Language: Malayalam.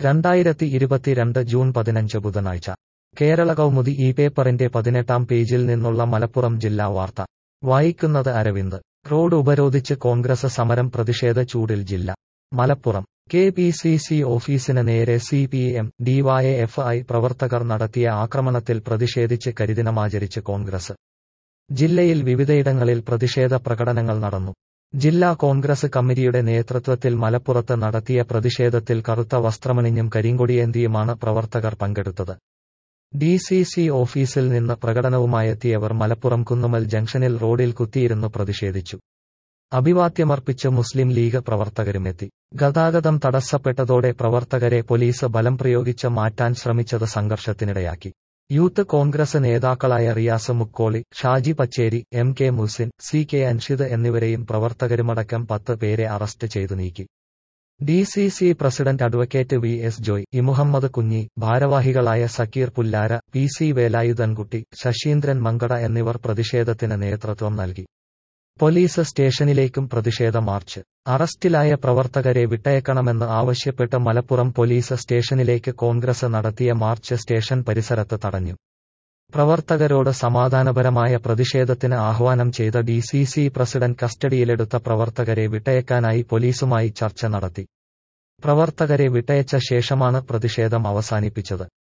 രണ്ടായിരത്തി ഇരുപത്തിരണ്ട് ജൂൺ പതിനഞ്ച് ബുധനാഴ്ച കേരള കൗമുദി ഈ പേപ്പറിന്റെ പതിനെട്ടാം പേജിൽ നിന്നുള്ള മലപ്പുറം ജില്ലാ വാർത്ത വായിക്കുന്നത് അരവിന്ദ് റോഡ് ഉപരോധിച്ച് കോൺഗ്രസ് സമരം പ്രതിഷേധ ചൂടിൽ ജില്ല Malappuram K P C C ഓഫീസിന് നേരെ സി പി എം ഡിവൈഎഫ്ഐ പ്രവർത്തകർ നടത്തിയ ആക്രമണത്തിൽ പ്രതിഷേധിച്ച് കരിദിനമാചരിച്ച് കോൺഗ്രസ് ജില്ലയിൽ വിവിധയിടങ്ങളിൽ പ്രതിഷേധ പ്രകടനങ്ങൾ നടന്നു ജില്ലാ കോൺഗ്രസ് കമ്മിറ്റിയുടെ നേതൃത്വത്തിൽ മലപ്പുറത്ത് നടത്തിയ പ്രതിഷേധത്തിൽ കറുത്ത വസ്ത്രമണിഞ്ഞും കരിങ്കൊടിയേന്തിയുമാണ് പ്രവർത്തകർ പങ്കെടുത്തത് ഡി സി സി ഓഫീസിൽ നിന്ന് പ്രകടനവുമായെത്തിയവർ മലപ്പുറം കുന്നുമൽ ജംഗ്ഷനിൽ റോഡിൽ കുത്തിയിരുന്നു പ്രതിഷേധിച്ചു അഭിവാദ്യമർപ്പിച്ച് മുസ്ലിം ലീഗ് പ്രവർത്തകരുമെത്തി ഗതാഗതം തടസ്സപ്പെട്ടതോടെ പ്രവർത്തകരെ പോലീസ് ബലം പ്രയോഗിച്ച് മാറ്റാൻ ശ്രമിച്ചത് സംഘർഷത്തിനിടയാക്കി യൂത്ത് കോൺഗ്രസ് നേതാക്കളായ Riyas Mukkoli Shaji Pacheri M K Musin C K Anshid എന്നിവരെയും പ്രവർത്തകരുമടക്കം പത്ത് പേരെ അറസ്റ്റ് ചെയ്തു നീക്കി D C C president advocate V S Joy E Muhammad Kunhi ഭാരവാഹികളായ സക്കീർ പുല്ലാര പി സി വേലായുധൻകുട്ടി ശശീന്ദ്രൻ മങ്കട എന്നിവർ പ്രതിഷേധത്തിന് നേതൃത്വം നൽകി പോലീസ് സ്റ്റേഷനിലേക്കും പ്രതിഷേധ മാർച്ച് അറസ്റ്റിലായ പ്രവർത്തകരെ വിട്ടയക്കണമെന്ന് ആവശ്യപ്പെട്ട് മലപ്പുറം പോലീസ് സ്റ്റേഷനിലേക്ക് കോൺഗ്രസ് നടത്തിയ മാർച്ച് സ്റ്റേഷൻ പരിസരത്ത് തടഞ്ഞു പ്രവർത്തകരോട് സമാധാനപരമായ പ്രതിഷേധത്തിന് ആഹ്വാനം ചെയ്ത ഡി സി സി പ്രസിഡന്റ് കസ്റ്റഡിയിലെടുത്ത പ്രവർത്തകരെ വിട്ടയക്കാനായി പോലീസുമായി ചർച്ച നടത്തി പ്രവർത്തകരെ വിട്ടയച്ച ശേഷമാണ് പ്രതിഷേധം അവസാനിപ്പിച്ചത്